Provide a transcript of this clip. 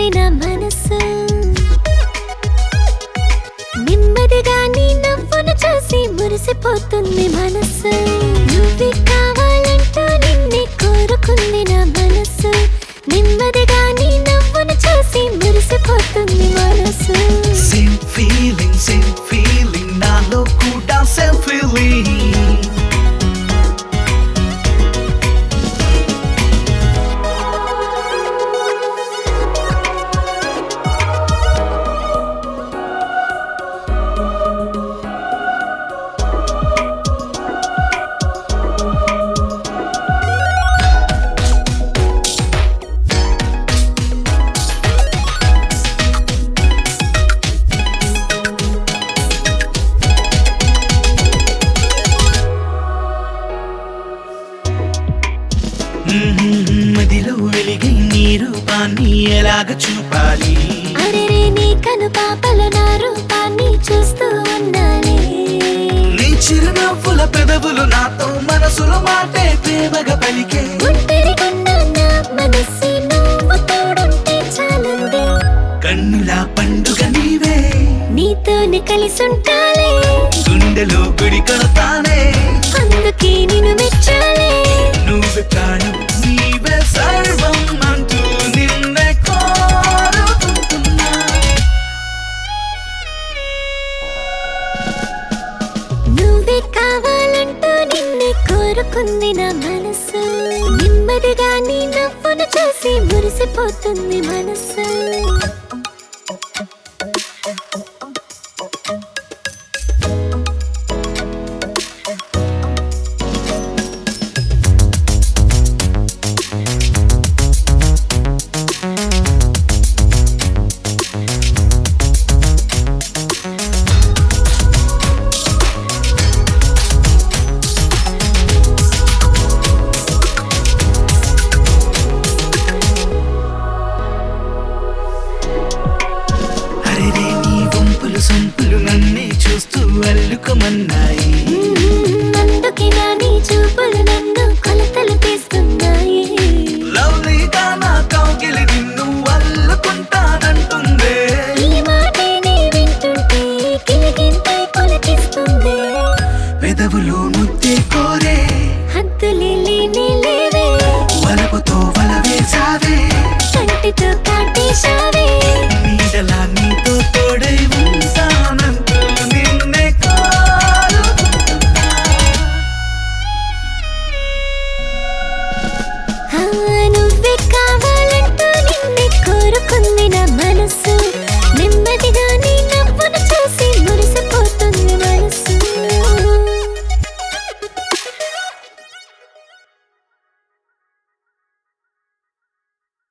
కోరుకుంది నా మనసు నెమ్మదిగా నీ నవ్వును చూసి మురిసిపోతుంది మనసు నువ్వే కావాలంటూ నిన్నే కోరుకుంది నా మనసు నెమ్మదిగా నీ నవ్వును చూసి మురిసిపోతుంది మనసు సేమ్ ఫీలింగ్ సేమ్ ఫీలింగ్ నాలో కూడా సేమ్ ఫీలింగ్ మదిలో వెలిగే నీ రూపాన్ని ఎలాగ చూపాలి అరెరే నీ కను పాపల నా రూపాన్ని చూస్తూ ఉన్నానే నీ చిరునవ్వుల పెదవులు నాతో మనసులో మాటే ప్రేమగా పలికే ఒంటరిగున్న నా మనసి నువ్వు తోడుంటే చాలంది కన్నుల పండుగ నీవే నీతోనే కలిసుంటాలే గుండెలో గుడి కడతానే అందుకే నిన్ను మెచ్చాలే నువ్వే ప్రాణం నీవే సర్వం అంటూ నిన్నే కోరుకుంటున్నా నువ్వే కావాలంటూ నిన్నే కోరుకుంది నా మనసు నెమ్మదిగా నీ నవ్వును చూసి మురిసిపోతుంది మనసు అరే నీ వంపులు సొంపులు నన్నే చూస్తూ అల్లుకోమన్నాయి మ్మ్, అందుకే నా నీ చూపులు నన్ను కొలతలు తీస్తున్నాయి లవ్లీగా నా కౌగిలి నిన్ను అల్లుకుంటానంటుందే ఈ మాటే నీ వింటుంటే గిలిగింతై కొలకిస్తుంది పెదవులు ముద్దే కోరే హద్దులే లేనే లేవే వలపుతో వల వేసావే కంటితో కాటేశావే